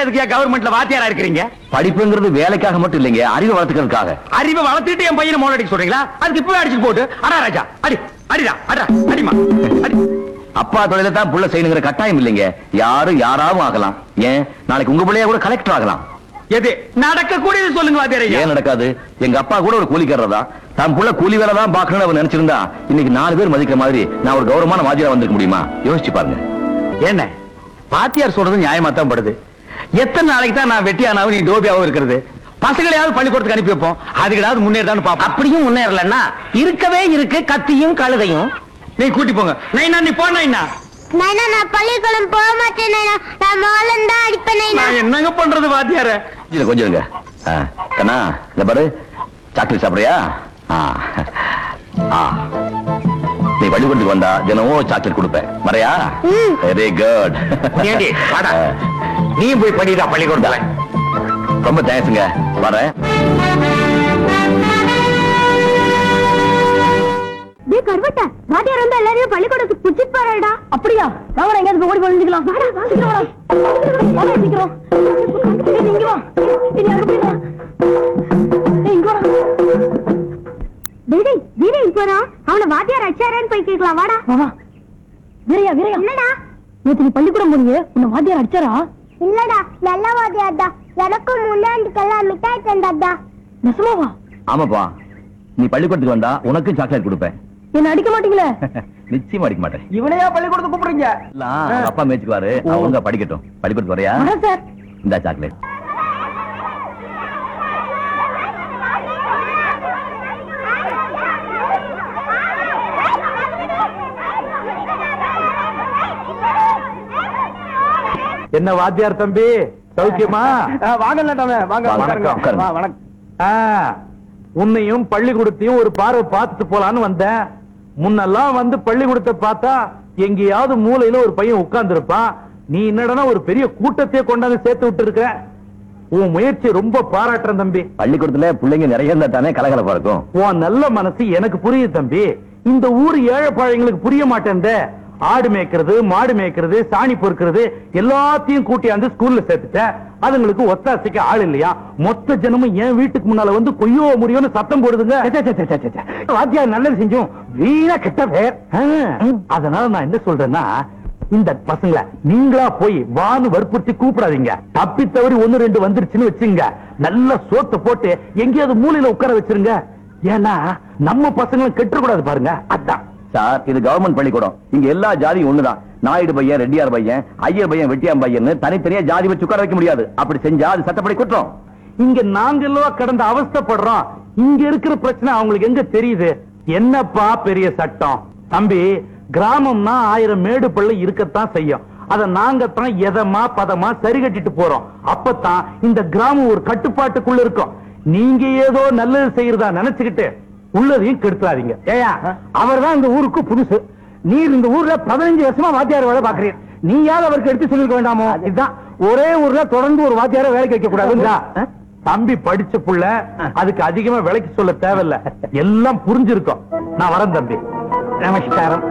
எதுக்கு கவர்மெண்ட்ல வாத்தியாரா இருக்கிறீங்க படிப்புங்கிறது வேலைக்காக மட்டும் இல்லைங்க அறிவு வளர்த்துக்கிறதுக்காக அறிவை வளர்த்துட்டு என் பையனை மோல் அடிக்க சொல்றீங்களா அதுக்கு இப்பவே அடிச்சு போட்டு அடா ராஜா அடி அடிடா அடா அடிமா அடி அப்பா தொழில தான் புள்ள செய்யணுங்கிற கட்டாயம் இல்லைங்க யாரும் யாராவும் ஆகலாம் ஏன் நாளைக்கு உங்க பிள்ளையா கூட கலெக்டர் ஆகலாம் எது நடக்க கூடியது சொல்லுங்க வாத்தியார் ஐயா ஏன் நடக்காது எங்க அப்பா கூட ஒரு கூலிக்காரர் தான் தான் புள்ள கூலி வேலை தான் பாக்கணும்னு அவர் நினைச்சிருந்தா இன்னைக்கு நாலு பேர் மதிக்கிற மாதிரி நான் ஒரு கௌரவமான வாத்தியாரா வந்திருக்க முடியுமா யோசிச்சு பாருங்க என்ன வாத்தியார் சொல்றது நியாயமா தான் படுது எத்தனை நாளைக்கு தான் நான் வெட்டியானாவும் நீ டோபியாவும் இருக்கிறது பசங்களையாவது பள்ளிக்கூடத்துக்கு அனுப்பி வைப்போம் அதுக்கிடாவது முன்னேறதான்னு பாப்போம் அப்படியும் முன்னேறலன்னா இருக்கவே இருக்கு கத்தியும் கழுதையும் நீ கூட்டி போங்க நைனா நீ போ நைனா நைனா நான் பள்ளிக்கூடம் போக மாட்டேன் நைனா நான் மோளம் தான் அடிப்பேன் நைனா நான் என்னங்க பண்றது வாத்தியார கொஞ்சம் கொஞ்சம் இருங்க ஆ, கண்ணா இந்த பாரு சாக்லேட் சாப்பிடுறியா ஆ. ஆ. நீ பள்ளிக்கூடத்துக்கு வந்தா தினமும் சாக்லேட் கொடுப்பேன் வரையா ம். வெரி குட் ஏண்டி, வாடா. நீ போய் படிடா பள்ளிக்கூடத்துல ரொம்ப தேங்க்ஸுங்க வரேன் டேய் கருவட்ட வாத்தியார் வந்து எல்லாரையும் பள்ளிக்கூடத்துக்கு புடிச்சிட்டு போறாடா அப்படியா வாங்க எங்கேயாவது ஓடி ஒளிஞ்சுக்கலாம் வாடா வா சீக்கிரம் வாடா வாங்க சீக்கிரம் ஏய், இங்க வா ஏய், நீ அங்க போய் வா. ஏய், இங்க வா டேய் டேய் வீரன் போறா அவன வாத்தியார் அடிச்சாரேன்னு போய் கேக்கலாம் வாடா வா, வா வீரையா வீரையா என்னடா நேத்து நீ பள்ளிக்கூடம் போனியே உன்னை வாத்தியார் அடிச்சாரா இல்லடா நல்ல வாத்தியார்டா எனக்கும் முன்னாடிக்கெல்லாம் மிட்டாய் தந்தாடா நெசமாவா ஆமாப்பா நீ பள்ளிக்கூடத்துக்கு வந்தா உனக்கு சாக்லேட் கொடுப்பேன் என்ன அடிக்க மாட்டீங்களே நிச்சயமா அடிக்க மாட்டேன் இவனையா பள்ளிக்கூடத்துக்கு கூப்பிடுறீங்க எல்லாம் அவங்க அப்பா மேய்ச்சுக்குவாரு அவங்க படிக்கட்டும் பள்ளிக்கூடத்துக்கு வரையா வரேன் சார் இந்த சாக்லேட் என்ன வாத்தியார் தம்பி சௌக்கியமா வாங்க நட்டாமே வாங்க வாங்க, உட்காருங்க. உட்காருங்க. வா, வணக்கம் ஆ, உன்னையும் பள்ளிக்கூடத்தையும் ஒரு பார்வை பார்த்துட்டு போலான்னு வந்தேன் முன்னெல்லாம் வந்து பள்ளிக்கூடத்தை பார்த்தா எங்கேயாவது மூலையில ஒரு பையன் உட்கார்ந்து இருப்பான் நீ என்னடனா ஒரு பெரிய கூட்டத்தையே கொண்டாந்து சேர்த்து விட்டு இருக்க உன் முயற்சி ரொம்ப பாராட்டுறேன் தம்பி பள்ளிக்கூடத்துல பிள்ளைங்க நிறைய இருந்தா தானே கலகலப்பா இருக்கும் உன் நல்ல மனசு எனக்கு புரியுது தம்பி இந்த ஊர் ஏழைப்பாளையங்களுக்கு புரிய மாட்டேன்தே ஆடு மேய்க்கிறது மாடு மேய்க்கிறது சாணி பொறுக்கிறது எல்லாத்தையும் கூட்டியாந்து ஸ்கூல்ல சேர்த்துட்டேன் அதுங்களுக்கு ஒத்தாசைக்கு ஆள் இல்லையா மொத்த ஜனமும் என் வீட்டுக்கு முன்னால வந்து கொய்யோ முடியும்னு சத்தம் போடுதுங்க வாத்தியார் நல்லது செஞ்சோம் வீணா கெட்ட பேர் ஆ, அதனால நான் என்ன சொல்றேன்னா இந்த பசங்கள நீங்களா போய் வான்னு வற்புறுத்தி கூப்பிடாதீங்க தப்பி தவறி ஒண்ணு ரெண்டு வந்துருச்சுன்னு வச்சுங்க நல்ல சோத்த போட்டு எங்கேயாவது மூலையில உட்கார வச்சிருங்க ஏன்னா நம்ம பசங்களும் கெட்டுறக்கூடாது பாருங்க அதான் சார் இது கவர்மெண்ட் பள்ளிக்கூடம் இங்க எல்லா ஜாதியும் ஒண்ணுதான் நாயுடு பையன் ரெட்டியார் பையன் ஐயர் பையன் வெட்டியாம் பையன் தனித்தனியா ஜாதி வச்சு உட்கார வைக்க முடியாது அப்படி செஞ்சா அது சட்டப்படி குற்றம் இங்க நாங்க எல்லாம் கடந்த அவஸ்தைப்படுறோம் இங்க இருக்கிற பிரச்சனை அவங்களுக்கு எங்க தெரியுது என்னப்பா பெரிய சட்டம் தம்பி கிராமம்னா ஆயிரம் மேடு பள்ளி இருக்கத்தான் செய்யும் அத நாங்க தான் எதமா பதமா சரி கட்டிட்டு போறோம் அப்பதான் இந்த கிராமம் ஒரு கட்டுப்பாட்டுக்குள்ள இருக்கும் நீங்க ஏதோ நல்லது செய்யறதா நினைச்சுக்கிட்டு உள்ளதையும் கெடுத்துறாதீங்க ஏயா அவர் தான் இந்த ஊருக்கு புதுசு நீர் இந்த ஊர்ல பதினஞ்சு வருஷமா வாத்தியார் வேலை பாக்குறீர் நீயாவது அவருக்கு எடுத்து சொல்லிருக்க வேண்டாமோ இதுதான் ஒரே ஊர்ல தொடர்ந்து ஒரு வாத்தியார வேலைக்கு வைக்க கூடாதுங்களா தம்பி படிச்ச புள்ள அதுக்கு அதிகமா விலைக்கு சொல்ல தேவையில்ல எல்லாம் புரிஞ்சிருக்கும் நான் வரேன் தம்பி நமஸ்காரம்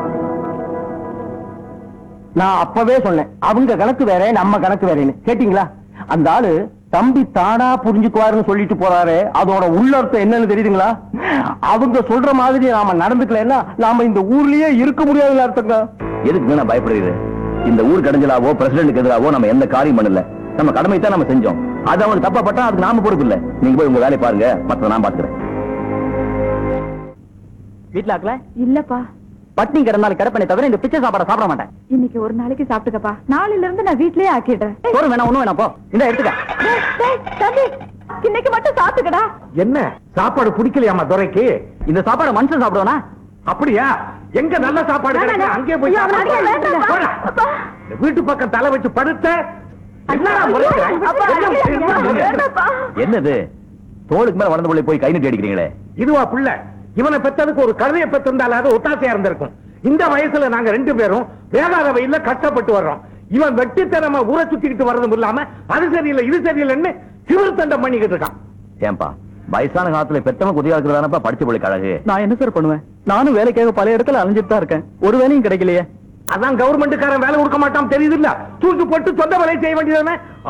நான் அப்பவே சொன்னேன் அவங்க கணக்கு வேற நம்ம கணக்கு வேறேன்னு கேட்டீங்களா அந்த ஆளு தம்பி தானா புரிஞ்சுக்குவாருன்னு சொல்லிட்டு போறாரு அதோட உள்ளர்த்தம் என்னன்னு தெரியுதுங்களா அவங்க சொல்ற மாதிரி நாம நடந்துக்கலன்னா நாம இந்த ஊர்லயே இருக்க முடியாதுன்னு அர்த்தங்க எதுக்கு நான் பயப்படுறது இந்த ஊர் கடைஞ்சலாவோ பிரசிடென்ட்க்கு எதிராவோ நம்ம எந்த காரியம் பண்ணல நம்ம கடமை தான் நம்ம செஞ்சோம் அது அவங்க தப்பா பட்டா அதுக்கு நாம பொறுப்பு இல்ல நீங்க போய் உங்க வேலையை பாருங்க மத்த நான் பாத்துக்கிறேன் வீட்டுல ஆக்கல இல்லப்பா பட்னி கிடந்தாலும் கிடப்பனே தவிர இந்த பிச்சை சாப்பாட சாப்பிட மாட்டேன் இன்னைக்கு ஒரு நாளைக்கு சாப்பிட்டுக்கப்பா நாளையில இருந்து நான் வீட்லயே ஆக்கிடுறேன் சோறு வேணா ஒண்ணும் வேணாம் போ இந்த எடுத்துக்க டேய், டேய், தம்பி இன்னைக்கு மட்டும் சாப்பிட்டுக்கடா என்ன சாப்பாடு பிடிக்கலையாமா துரைக்கு இந்த சாப்பாட மனுஷன் சாப்பிடுவானா அப்படியா எங்க நல்ல சாப்பாடு கிடைக்கும் அங்கே போய் ஐயா, அவனை அடிக்க வேண்டாம். போடா. அப்பா. இந்த வீட்டு பக்கம் தலை வச்சு படுத்த என்னடா முறைக்கிற? அப்பா, என்ன வேண்டாப்பா. என்னது தோளுக்கு மேல வளர்ந்த பிள்ளை போய் கை நீட்டி அடிக்கிறீங்களே இதுவா புள்ள இவனை பெற்றதுக்கு ஒரு கழுதையை பெற்றிருந்தாலும் அது ஒத்தாசையா இருந்திருக்கும் இந்த வயசுல நாங்க ரெண்டு பேரும் வேகாத வயல்ல கஷ்டப்பட்டு வர்றோம் இவன் வெட்டித்தனமா ஊரை சுத்திக்கிட்டு வர்றதும் இல்லாம அது சரியில்லை இது சரியில்லைன்னு சிவர் தண்டம் பண்ணிக்கிட்டு இருக்கான் ஏன்பா வயசான காலத்துல பெத்தவங்க குதியா இருக்கிறதானப்பா படிச்ச பிள்ளை அழகு நான் என்ன சார் பண்ணுவேன் நானும் வேலைக்காக பல இடத்துல அலைஞ்சிட்டு தான் இருக்கேன் ஒரு வேலையும் கிடைக்கலையே அதான் கவர்மெண்ட்காரன் வேலை கொடுக்க மாட்டான் தெரியுது இல்ல தூக்கி போட்டு சொந்த வேலையை செய்ய வேண்டியதானே